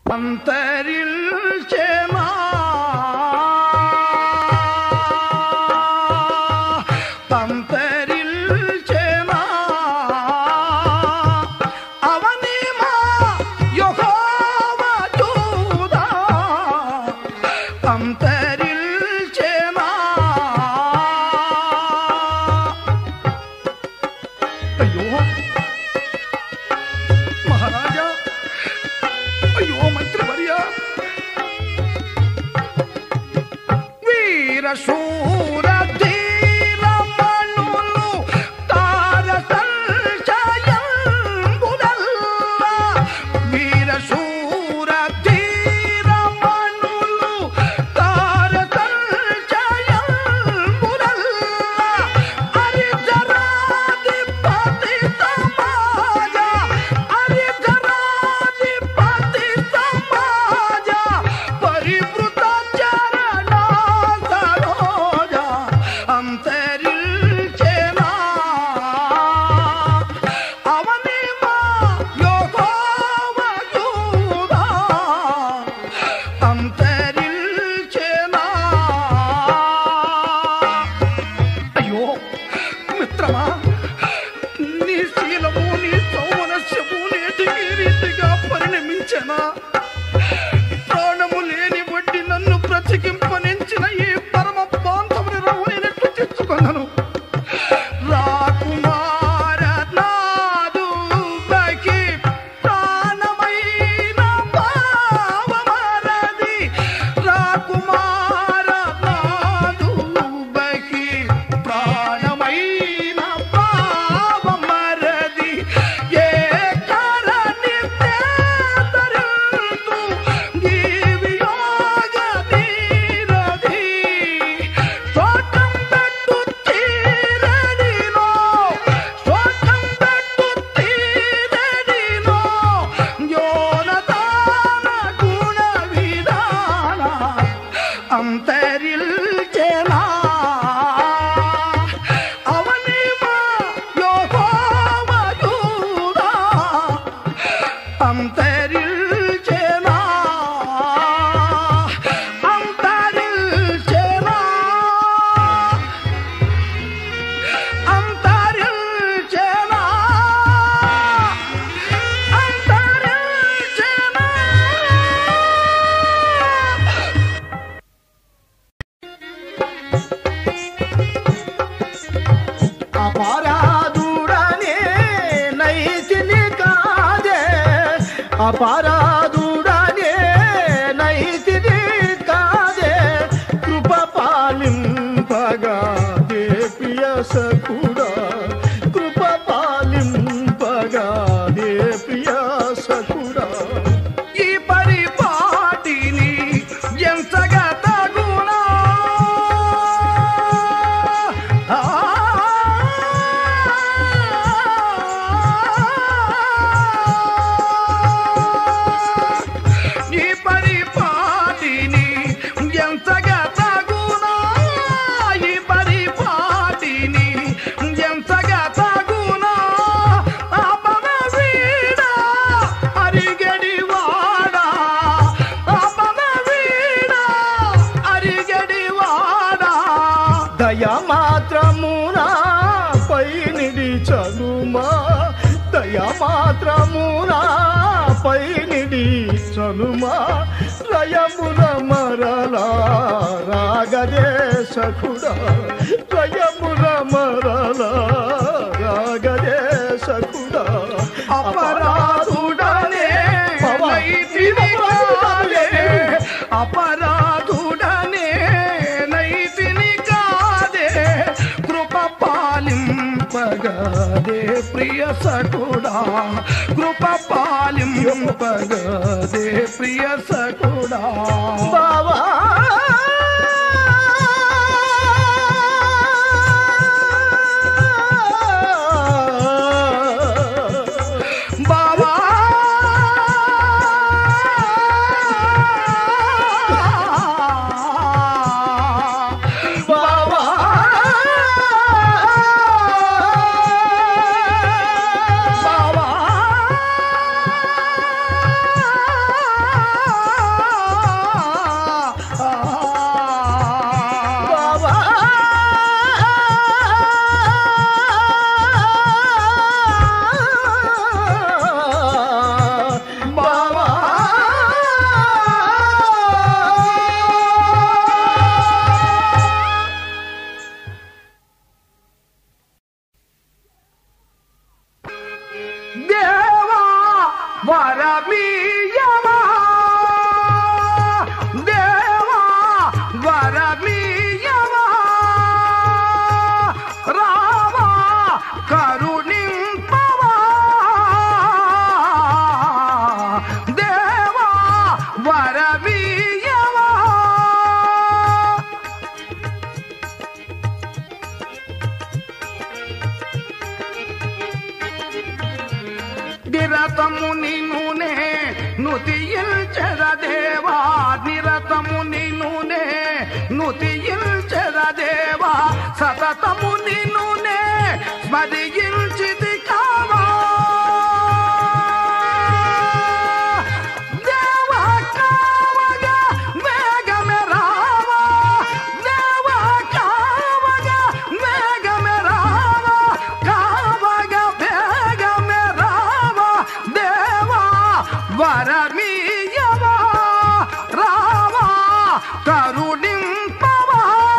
అంతరిల్చెనా అంతరిల్చెనా అవనిమా యెహోవా చూదా అంతరిల్చెనా అయ్యో మహారాజా అయ్యో మంత్రివర్య వీర శూర ధీర మణులు తార సంశయంబులల్ల వీర శూర ధీర మణులు తార సంశయంబులల్ల హరిజరాధిపతి సమాజ హరిజరాధిపతి సమాజ పరివృత చరణ సరోజ అంతరిల్చెనా అవనిమా యోగోవ యూదా అంతరిల్చెనా అయ్యో మిత్రమా నీ శీలము నీ సౌమనస్యము నేటికి రీతిగా పరిణమించనా ప్రాణము లేని బట్టి నన్ను బ్రతికింపనించిన ఈ పరమ బాంధవుని రవునైనట్లు తెచ్చుకున్నాను రాకుమార నాదు బకి ప్రాణమైన భావమరది రాకుమార నాదు బకి ప్రాణమైన భావమరది ఏ కారణి తేదరుతు జీవియోగ నీరది స్వటం పెట్టు తీరడిలో స్వటం పెట్టు తీరడిలో యోనదాన గుణ విధాన అంతరిల్చెనా అవనిమా యోగోవ యూదా అంతరిల్చెనా అంతరిల్చెనా అంతరిల్చెనా అంతరిల్చెనా అపరాధుడనే నైతిని కాదే అపరాధుడనే నైతిని కాదే కృప పాలింపగా దే ప్రియ సకుడా కృప పాలింపగా దే ప్రియ సకుడా ఈ పరిపాటిని ఎంతగా తగునా ఆ ఈ పరిపాటిని ఎంతగా తగునా ఈ పరిపాటిని ఎంతగా తగునా ఆపన వీడా అరిగడి వాడా ఆపన వీడా అరిగడి వాడా దయ మాత్రమునా పై నిడి చలుమా దయ మాత్రమునా పై నిడి చలుమా రయముల మరలా రాగదే సఖుడా రయముల మరలా రాగదే సఖుడా అపరాధుడనే నైతిని కాదే అపరాధుడనే నైతిని కాదే కృప పాలింపగదే ప్రియ సకుడా కృప పాలింపగదే ప్రియ సకుడా బావా బావా బావా బావా వరమీయవా నిరతము నిన్నునే నుతియిల్చెద దేవా నిరతము నిన్నునే నుతియిల్చెద దేవా సతతము నిన్నునే స్మరించిది కావా దేవా కావగా వేగమే రావా దేవా కావగా వేగమే రావా కావగా వేగమే రావా దేవా వరమీయవా రావా కరుణింపవా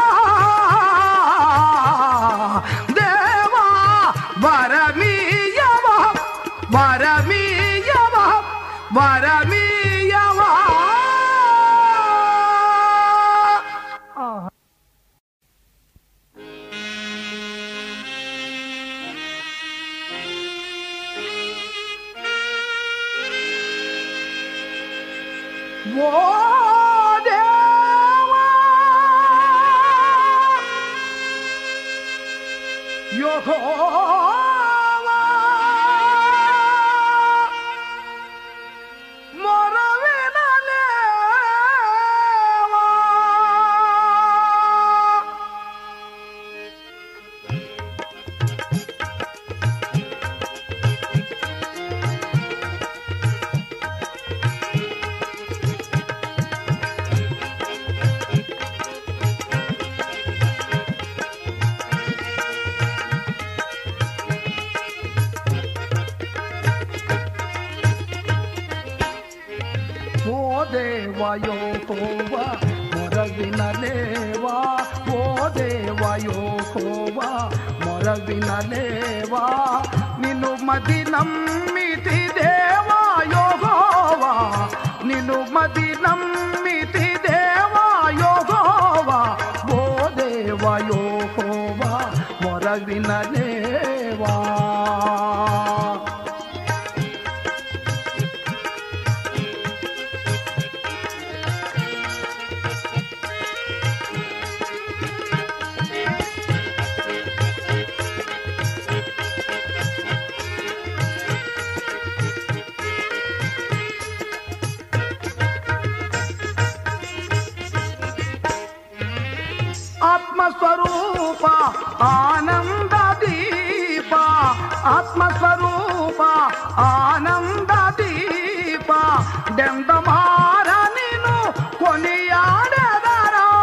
దేవా వరమీయవా వరమీయవా వరమీయవా ఓ దేవా యెహోవా మొరవినలేవా ఓ దేవయో కోవా మొరవినలేవా ఓ దేవయో కోవా మొరవినలేవా నిన్ను మది నమ్మితి దేవా యోగోవా నిన్ను మది నమ్మితి దేవా యోగోవా ఓ దేవయో కోవా మొరవినలేవా ఆత్మస్వరూప ఆనంద దీప ఆత్మస్వరూప ఆనంద దీప డెందమార నిను కొనియాడెదరా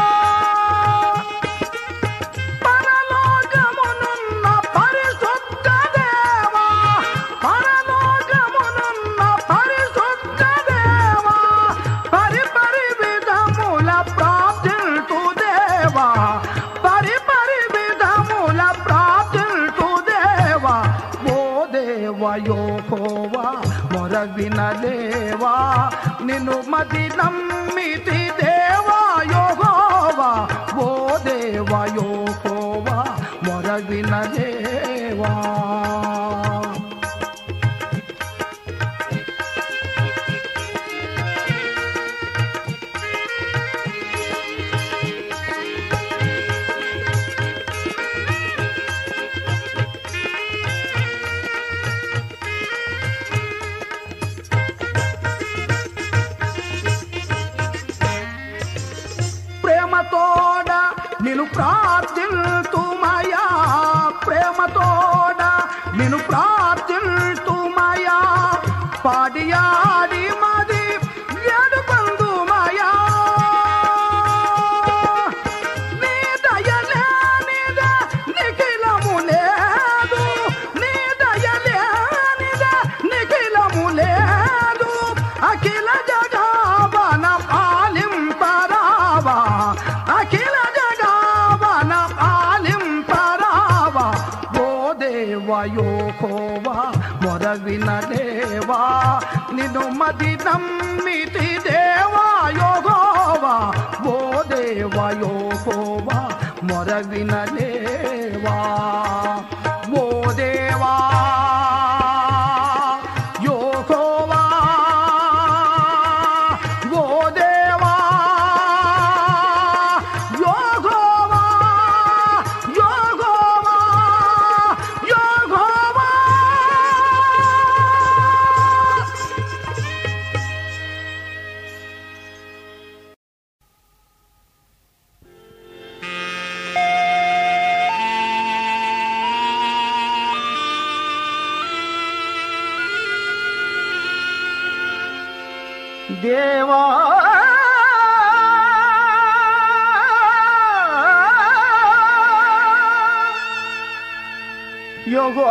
పరలోకమునున్న పరిశుద్ధ దేవా పరలోకమునున్న పరిశుద్ధ దేవా పరి పరి విధముల ప్రాప్తిల్తు దేవా పరి పరి విధముల ప్రాప్తిల్తు దేవా ఓ దేవయో కోవా మొర వినలేవా నిన్ను మది నమ్మితి దేవా యోగోవా ఓ దేవా యోగోవా మొర వినలేవా ప్రేమతోడ నిన్ను ప్రార్థిల్తుమయా ప్రేమతోడ నిన్ను ప్రార్థిల్తుమయా పాడియాడి మది ఎడుపందుమయా నీ దయలేనిద నిఖిలము లేదు నీ దయలేనిద నిఖిలము లేదు అఖిల జగావన పాలింపరావా అఖిల జగావన పాలింపరావా ఓ దేవయో కోవా మొర వినలేవా నిన్ను మది నమ్మితి దేవా యోగోవా ఓ దేవయో కోవా మొర వినలేవా ఓ దేవా యోగోవా దేవా యోగో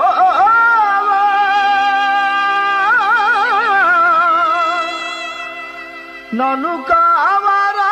నన్ను కావరా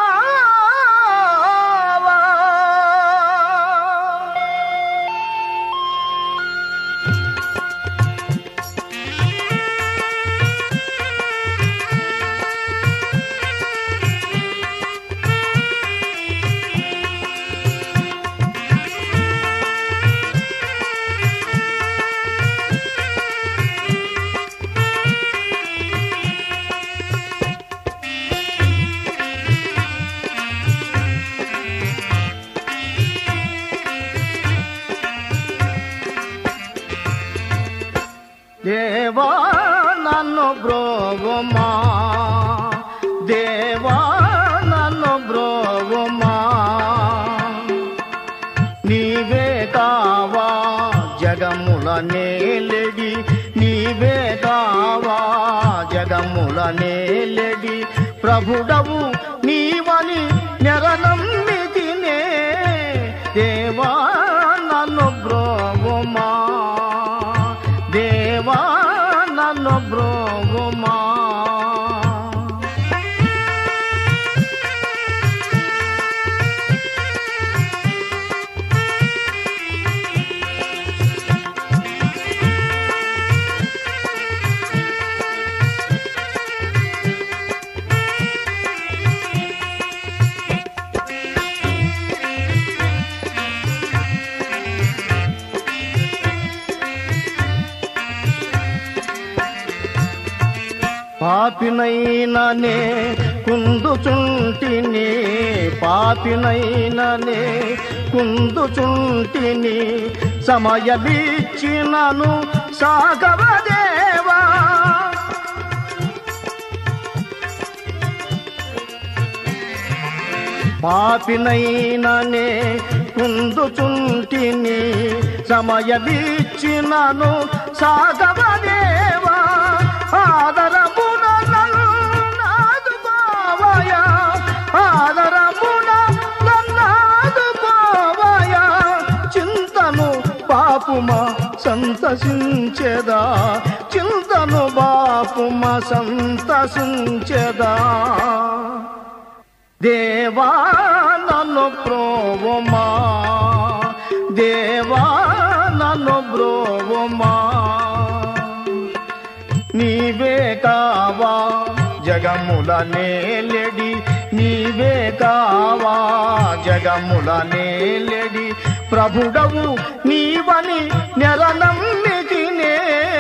దేవా నన్ను బ్రోగుమా దేవా నన్ను బ్రోగుమా నీవే కావా జగముల నేలెడి నీవే కావా జగముల నేలెడి ప్రభుడవు నీవని నెరనమ్మితినే దేవా నన్ను బ్రోగుమా దేవా నన్ను బ్రోగుమా పాపినైననే కుందుచుంటిని పాపినైననే కుందుచుంటిని సమయమిచ్చినను సాగవదేవా పాపినైననే కుందుచుంటిని సమయమిచ్చినను సాగవదేవా ఆదరమున నన్నాదుకోవయా ఆదరమున నన్నాదుకోవయా చింతను బాపుమా సంతసించెదా చింతను బాపుమా సంతసించెదా దేవా నన్ను ప్రోవమా దేవా నన్ను బ్రోవమా నీవే కావా జగముల నేలెడి నీవే కావా జగముల నేలెడి ప్రభుడవు నీవని నెరనమ్మితినే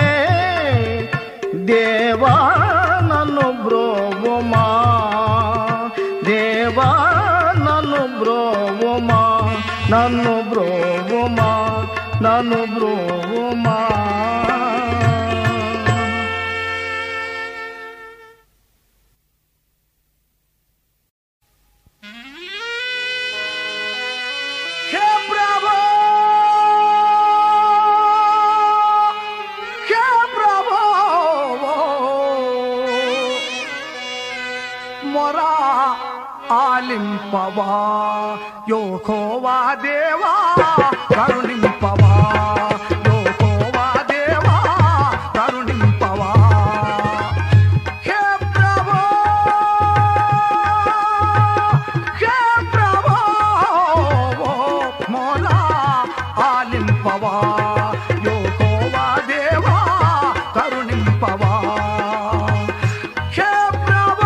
దేవా నన్ను బ్రోవమా దేవా నన్ను బ్రోవమా నన్ను బ్రోవమా నన్ను బ్రోవమా హే ప్రభు హే ప్రభు మొరా ఆలింపవా యోకోవా దేవా కరుణింపవా యోకోవా దేవా కరుణింపవా హే ప్రభు హే ప్రభు మోలా ఆలింపవా యోకోవా దేవా కరుణింపవా హే ప్రభు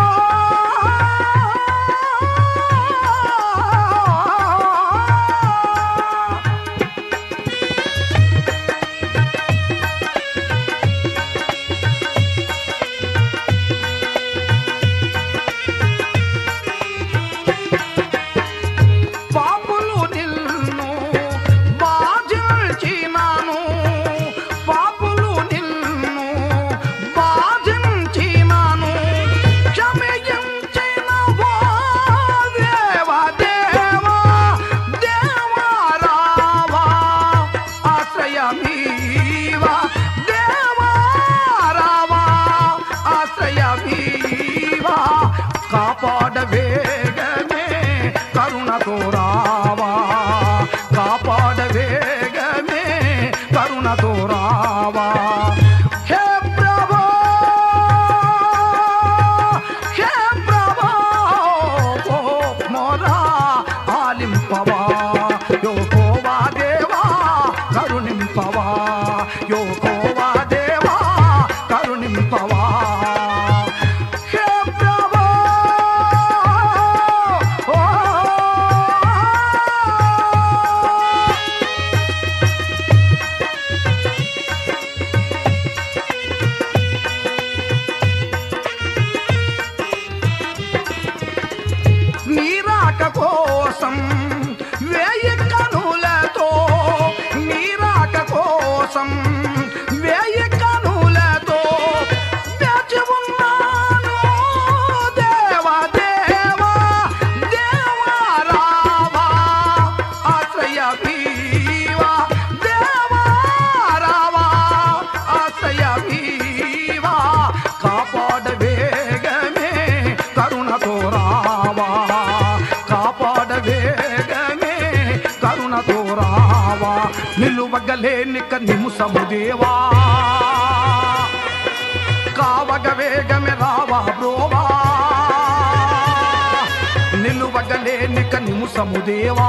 కాపాడ వేగమే కరుణతో రావా కాపాడ వేగమే కరుణతో రావా హే ప్రభో హే ప్రభో ఓ మోరా ఆలింపవా యోకోవా దేవా కరుణింపవా యోకోవా దేవా కరుణింపవా హే ప్రభో ఓ నీరాక కోసం వేయి కనులతో నీరాక కోసం వేయి కనులతో వేచి ఉన్నాను దేవా దేవా దేవా రావా ఆశ్రయ వీవా దేవా రావా ఆశ్రయ వీవా కాపాడ వేగమే కరుణతో రావా కాపాడ వేగమే కరుణతో రావా నిలువగలేని నిముసము దేవా కావగ వేగమే రావా బ్రోవా నిలువగలేని నిముసము దేవా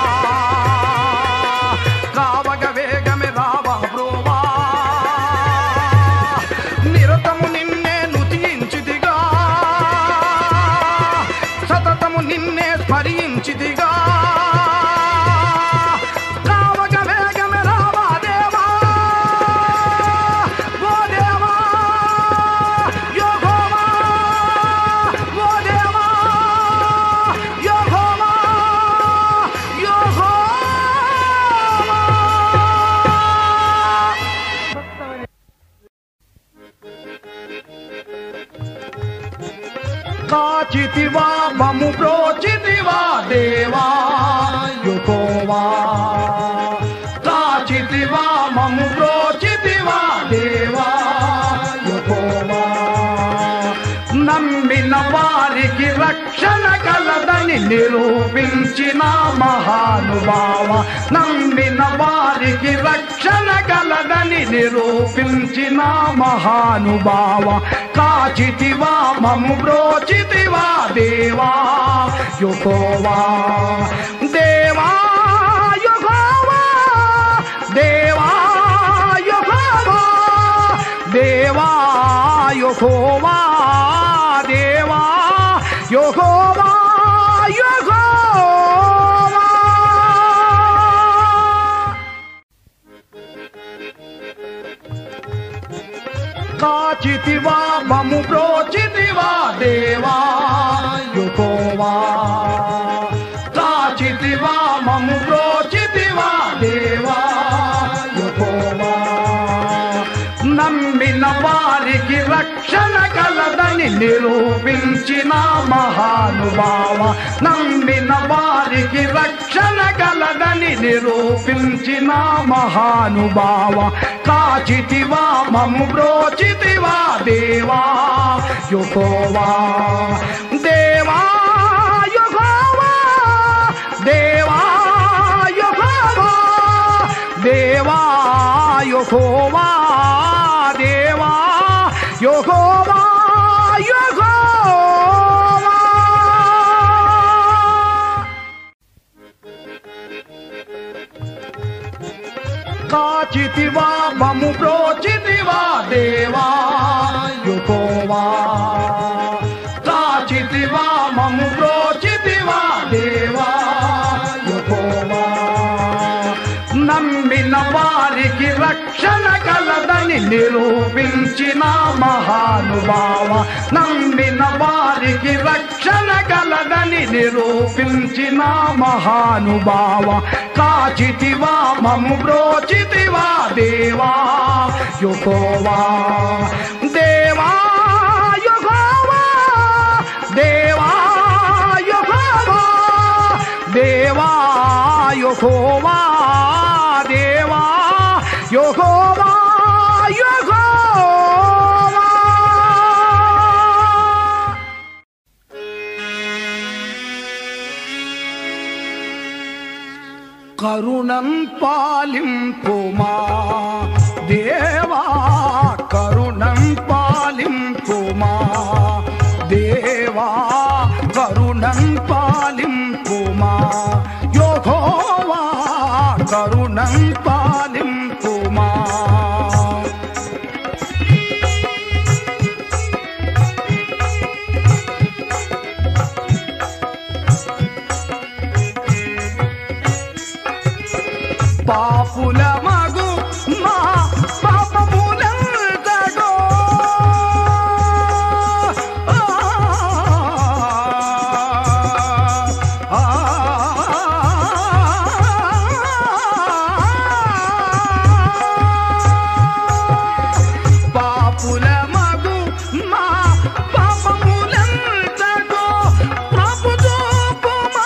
కావగ వేగమే రావా బ్రోవా నిరతము నిన్నే నుతించిదిగా సతతము నిన్నే స్మరించిదిగా కావగ వేగమే రావా దేవా ఓ దేవా యెహోవా ఓ దేవా యెహోవా యెహోవా కాచితివా మము ప్రోచితివా దేవా యుకోవా కాచితివా మము ప్రోచితివా దేవా యుకోవా నమ్మిన వారికి రక్షణ కలదని నిరూపించిన మహానుభావ నమ్మిన వారికి రక్షణ కలదని నిరూపించిన మహానుభావ కాచితివా మము బ్రోచితివా దేవా యుకోవా దేవా యుగోవా దేవా యుగోవా దేవా యుగోవా దేవా యుగోవా యుగోవా కాచితివా మము ప్రోచితివా దేవా యుకోవా కాచితివా మము ప్రోచితివా దేవా యుకోవా నమ్మిన వారికి రక్షణ కలదని నిరూపించిన మహానుభావ నమ్మిన వారికి రక్షణ కలదని నిరూపించిన మహానుభావ కాచితివా మము బ్రోచితివా దేవా యుకోవా దేవా యుగోవా దేవా యుగోవా దేవా యుగోవా దేవా యుగోవా యుగోవా కాచితివా మము ప్రోచితివా దేవా యుకోవా కాచితివా మము ప్రోచితివా దేవా యుకోవా నమ్మిన వారికి రక్షణ కలదని నిరూపించిన మహానుభావ నమ్మిన వారికి రక్షణ కలదని నిరూపించిన మహానుభావ కాచితివా మము బ్రోచితివా దేవా యుకోవా దేవా యుగోవా దేవా యుగోవా దేవా యుగోవా దేవా యుగోవా యుగోవా కరుణం పాలింపుమా దేవా కరుణం పాలింపుమా దేవా కరుణం పాలింపుమా యోగోవా కరుణం పాలింపుమా పాపుల మగు మా పాపములంతగో ఆ, ఆ, పాపుల మగు మా పాపములంతగో ప్రభు చూపుమా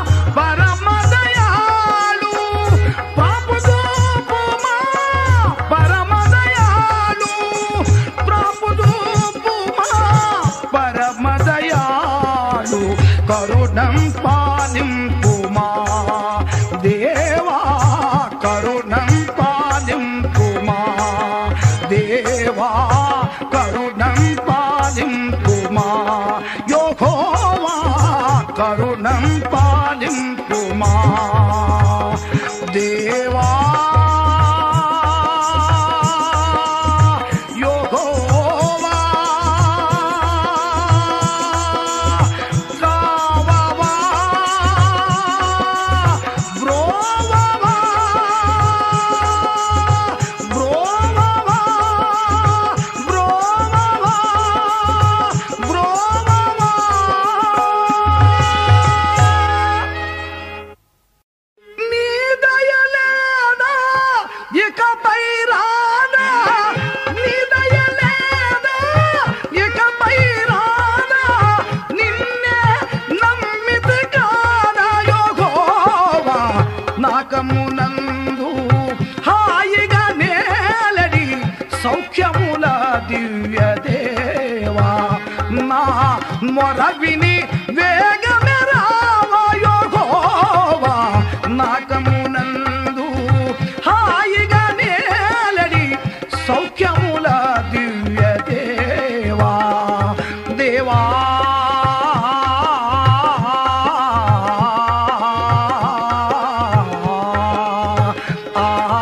పరమదయాళు ప్రభు చూపుమా పరమదయాళు ప్రభు చూపుమా పరమదయాళు కరుణం పాలింపుమా దేవా కరుణం పాలింపుమా దేవా కరుణం పాలింపుమా యోహోవా కరుణం పాలింపుమా దేవా యోహోవా కావవా బ్రోవవా బ్రోవవా బ్రోవవా బ్రోవవా నీ దయలేదా ఇకపై రాదా నీ దయలేదా ఇకపై రాదా నిన్నే నమ్మితి కాదా యోగోవా నాకమునందు హాయిగా నేలడి సౌఖ్యముల దివ్య దేవా నా మొర విని వేగమే రావా యోగోవా నాకమునందు హాయిగా నేలడి సౌఖ్యముల దివ్య దేవా దేవా ఆ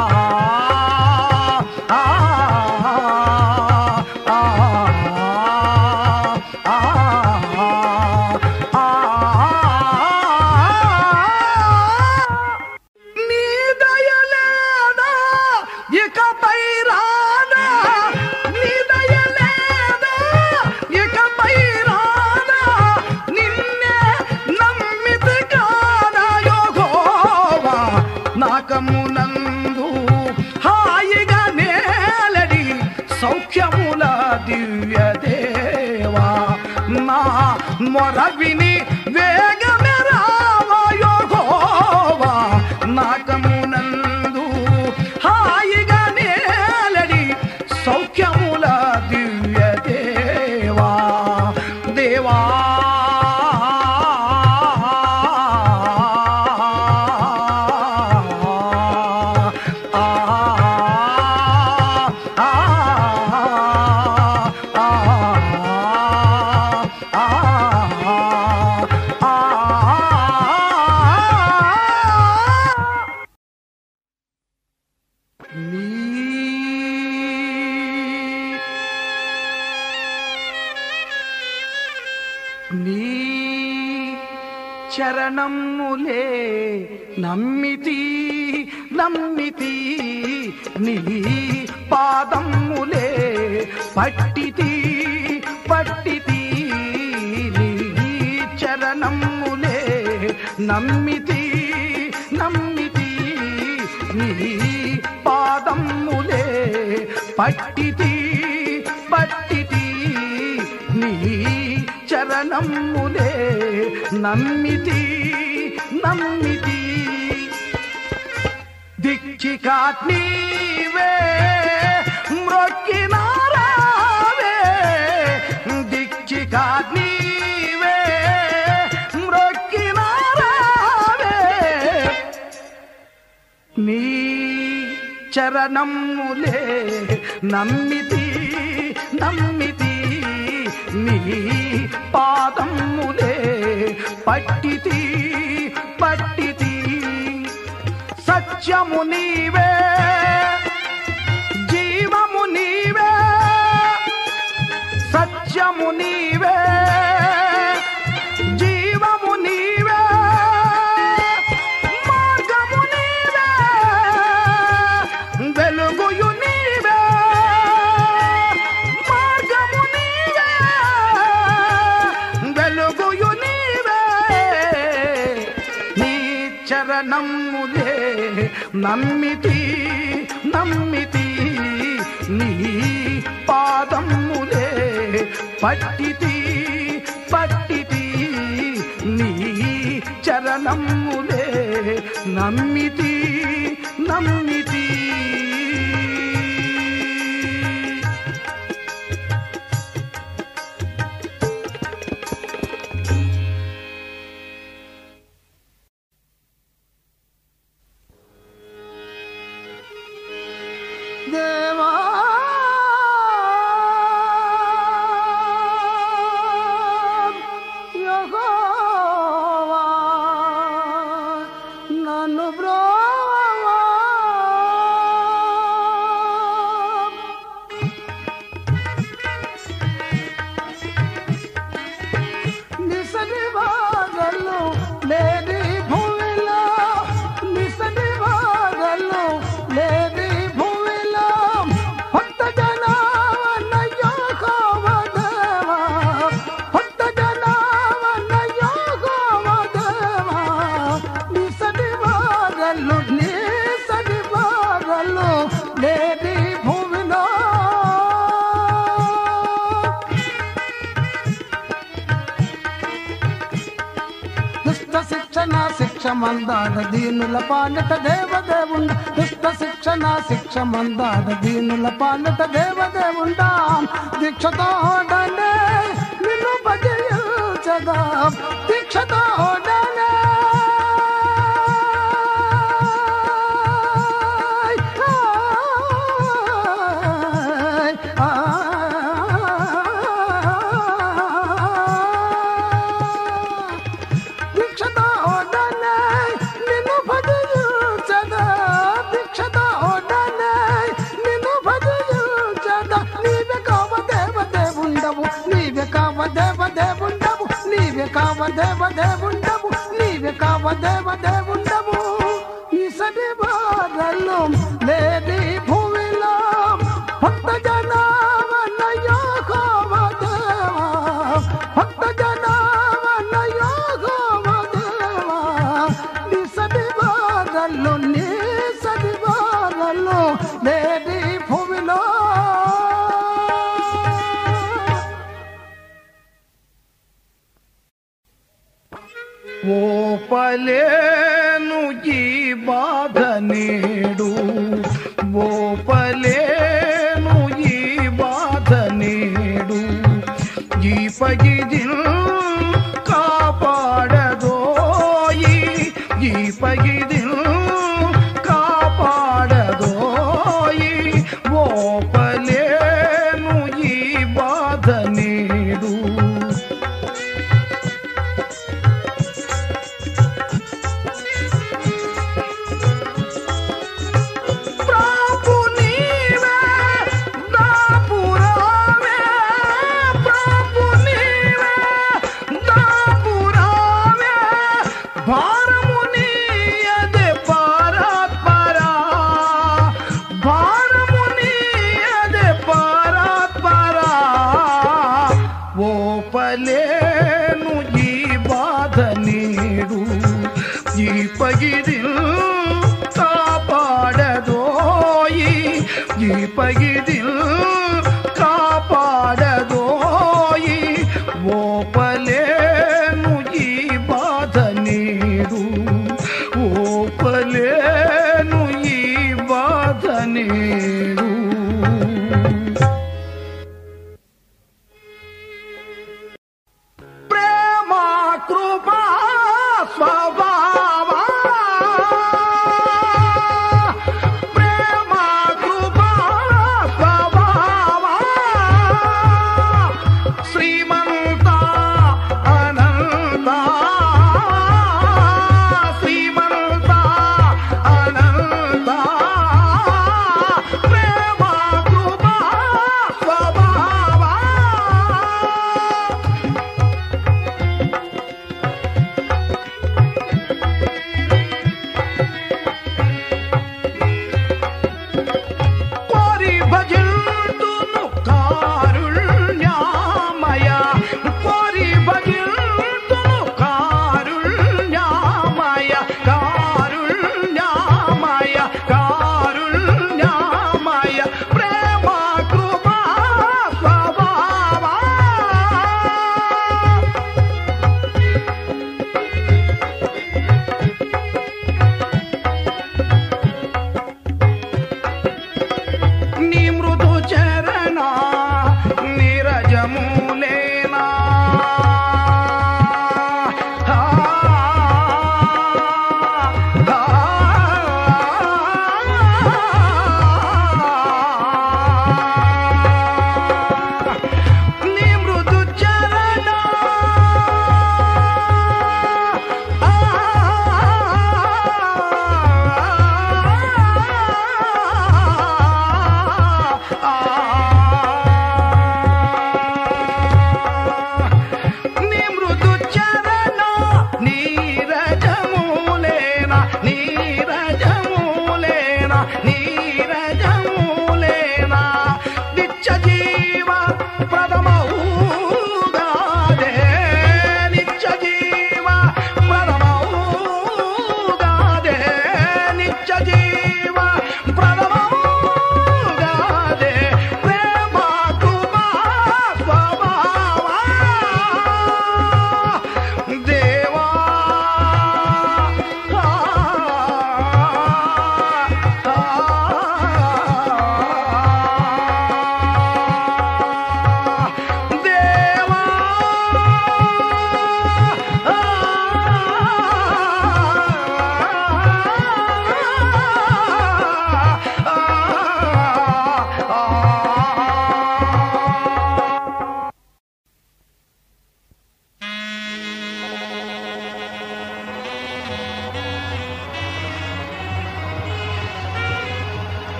ఆ నీ దయలేదా ఇకపై రాదా నీ దయలేదా ఇకపై రాదా నిన్నే నమ్మితి కాదా యోగోవా నాకమునందు హాయిగా నేలడి సౌఖ్యముల దివ్య దేవా నా మొర విని వేగమే రావా యోగోవా నాకమునందు హాయిగా నేలడి సౌఖ్యముల దివ్య దేవా దేవా ఆ ఆ నీ చరణములే నమ్మితి నమ్మితి నీ పాదములే పట్టితి పట్టితి నీ చరణములే నమ్మితి నమ్మితి నీ పాదములే పట్టితి పట్టితి నీ చరణములే నమ్మితి నమ్మితి దిక్చికాట్ నీవే మ్రొక్కినారావే దిక్చికాట్ నీవే మ్రొక్కినారావే నీ చరణములే నమ్మితి నమ్మితి నీ పాదములే పట్టితి పట్టితి సత్యము నీవే జీవము నీవే సత్యము నీవే జీవము నీవే మార్గము నీవే వెలుగుయు నీవే మార్గము నీవే వెలుగుయు నీవే నీ చరణములే నమ్మితి నమ్మితి నీ పాదములే పట్టితి పట్టితి నీ చరణములే నమ్మితి నమ్మితి దేవా యెహోవా, నన్ను బ్రోవా నిసని వాగలు లేని భూమిలో నిసని వాగలు లేని భూమిలో భక్త జనావన యోగోవదేవా భక్త జనావన యోగోవదేవా నిసని వాగలు నిసని వాగలు లేని భూమిలో దుష్ట శిక్షణ శిక్ష మందాడ దీనుల పాలట దేవదేవుండ దుష్ట శిక్షణ శిక్ష మందాడ దీనుల పాలట దేవదేవుండా దీక్షతోడనే నిన్ను భజయించగా దీక్షతోడనే దీక్షతోడనే నిన్ను భజయించగా దీక్షతోడనే నిన్ను భజయించగా నీవే కావ దేవ దేవుండవు నీవే కావ దేవ దేవుండవు నీవే కావ దేవ దేవుండవు నీవే కావ దేవ దేవుండవు ఇసటి బాధలు లేని భూమిలో భక్త జనావన యోగోవ దేవా భక్త జనావన యోగోవ దేవా నిసటి బాధలు నిసటి బాధలు లేని భూమిలో ఓపలేను ఈ బాధ నేడు ఓపలేను ఈ బాధ నేడు ఈ పగిది కాపాడదోయి ఈ పగిది కాపాడదోయి ఓపలేను ఈ బాధ నేడు ప్రాపు నీవే దాపురావే ప్రాపు నీవే దాపురావే భారము నీయదే పరాత్పరా భారము నీయదే పరాత్పరా ఓపలేను ఈ బాధ నీడు ఈ పగిది కాపాడదోయి ఈ పగిది కాపాడదోయి ఓపలేను ఈ బాధ నీడు ఓపలేను ఈ బాధ నీడు ప్రేమ కృపా స్వభావ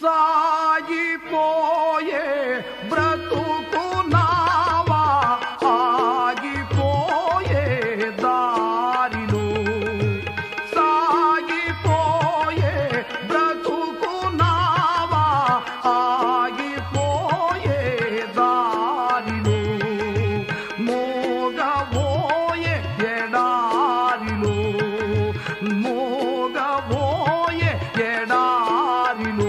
సాగిపోయే బ్రతుకు నావా ఆగిపోయే దారిలో సాగిపోయే బ్రతుకు నావా ఆగిపోయే దారిలో మోగబోయే ఎడారిలో మోగబోయే ఎడారిలో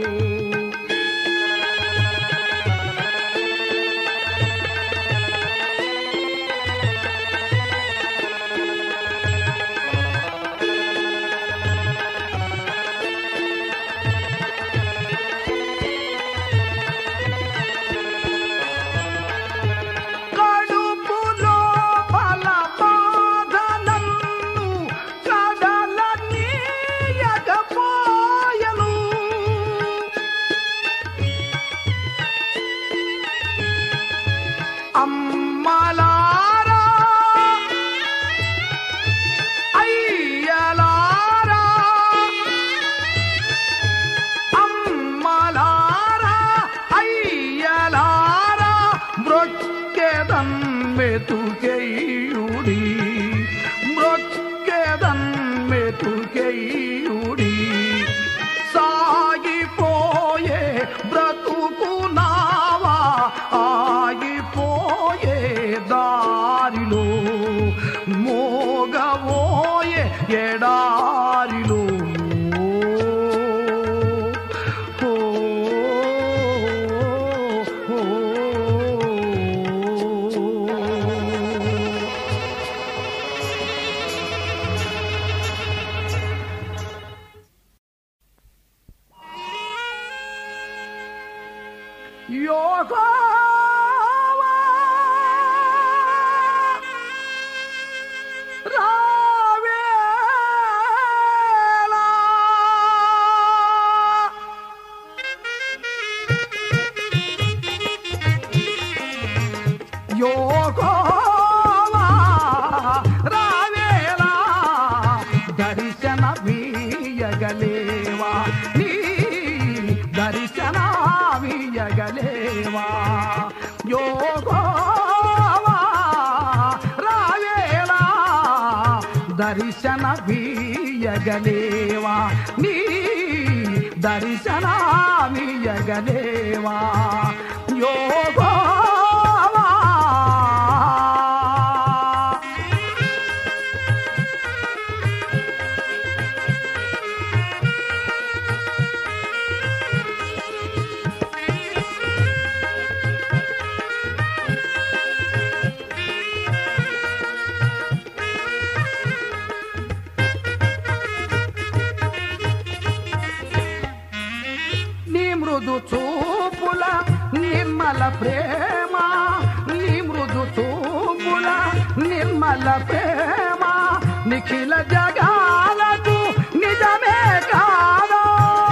కడుపులో బల బాధ నన్ను కడల నీయకపోయను అమ్మలారా అయ్యలారా అమ్మలారా అయ్యలారా మృక్కెదన్ మెతుకెయ్యుడి మృక్కెదన్ మెతుకెయ్యుడి సాగిపోయే బ్రతుకు నావా ఆగిపోయే దారిలో మోగబోయే ఎడారిలో ఓ, ఓ, ఓ. యోగోవా రావేలా యోగోవా రావేలా దర్శన వీయగలేవా నీ దర్శన వీయగలేవా యోగోవా రావేలా దర్శన వీయగలేవా నీ దర్శన వీయగలేవా యోగోవా నీ మృదు చూపుల నిర్మల ప్రేమ నీ మృదు చూపుల నిర్మల ప్రేమ నిఖిల జగాలకు నిజమే కాదా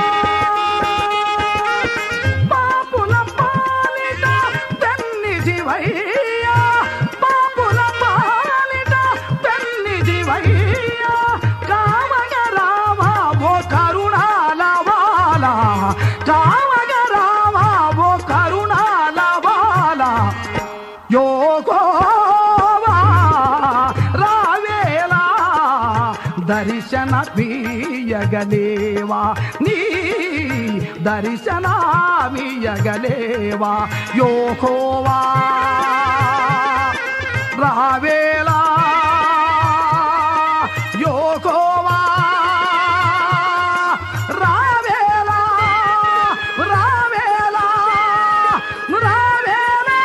పాపుల పాలిట పెన్నిధివయ్యా పాపుల పాలిట పెన్నిధివయ్యా కామగ రావా ఓ కరుణాల వాలా కామగ రావా ఓ కరుణాల వాలా యోగోవా రావేలా దర్శన వీయగలేవా నీ దర్శన వీయగలేవా యోగోవా రావేలా యోగోవా రావేలా రావేలా రావేలా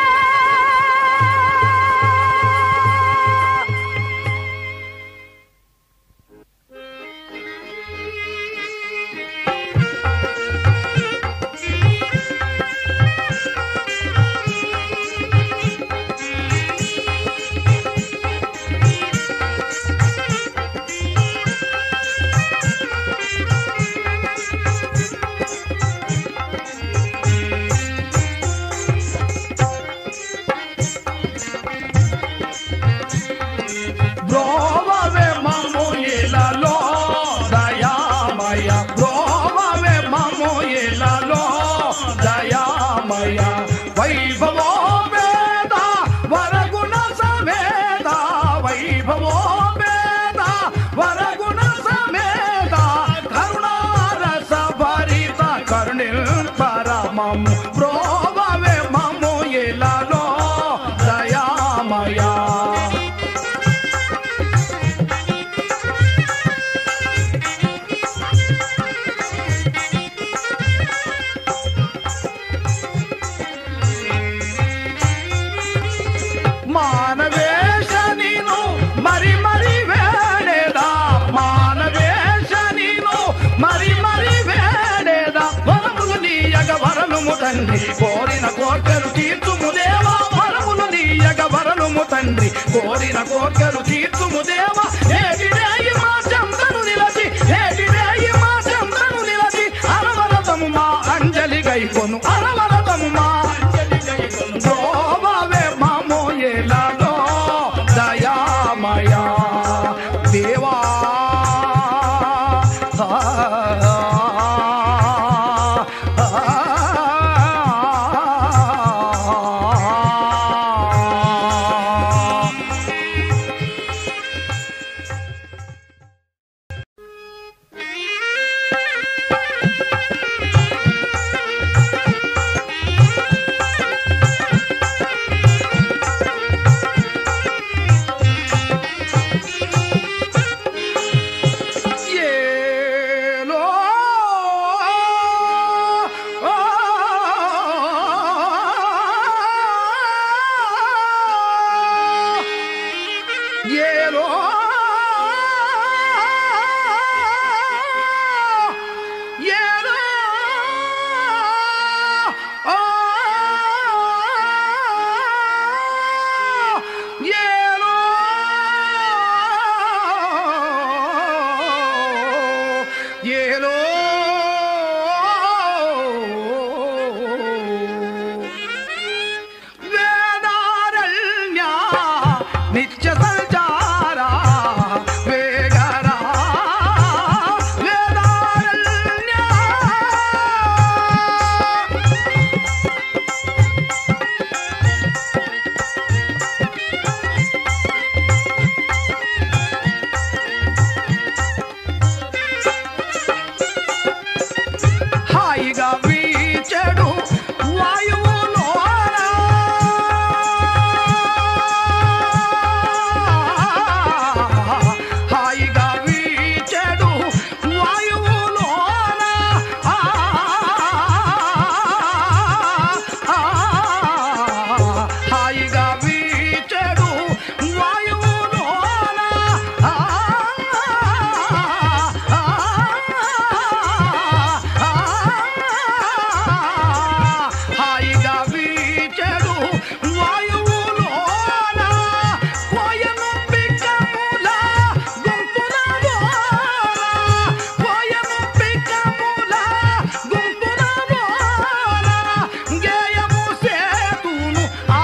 బ్రోవవే మమ్ముయిలలో దయామయ బ్రోవవే మమ్ముయిలలో తండ్రి కోరిన కోర్కెలు తీర్చుము దేవా వరములు నీయగ వరలుము తండ్రి కోరిన కోర్కెలు తీర్చుము దేవా ఏటి రేయి మా చెంతను నిలచి ఏటి రేయి మా చెంతను నిలచి అరవరతము మా అంజలి గైకొను అరవరతము మా అంజలి గైకొను ప్రోభవే మామో ఏలాలో దయామయా దేవా ఏలో ఏలో ఏలో ఏలో ఏలో వేదారణ్య నిత్య సంచార వేగరా వేదారణ్య హాయిగా వీచెడు వాయువులోన హాయిగా వీచెడు వాయువులోన ఆ, ఆ, హాయిగా వీచెడు వాయువులోన ఆ, ఆ, హాయిగా వీచెడు వాయువులోన కోయను పిక్కముల గుంపునలోన కోయను పిక్కముల గుంపునలోన గేయము సేతును ఆ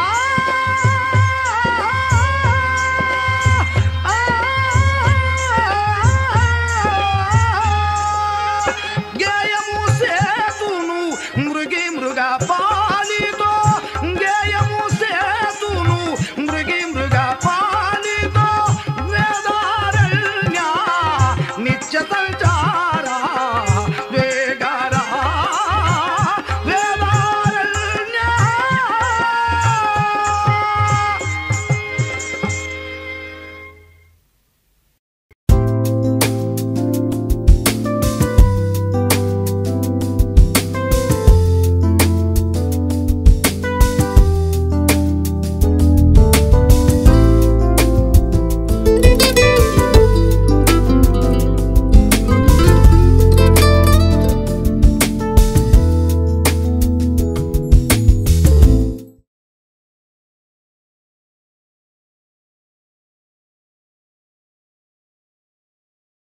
ఆ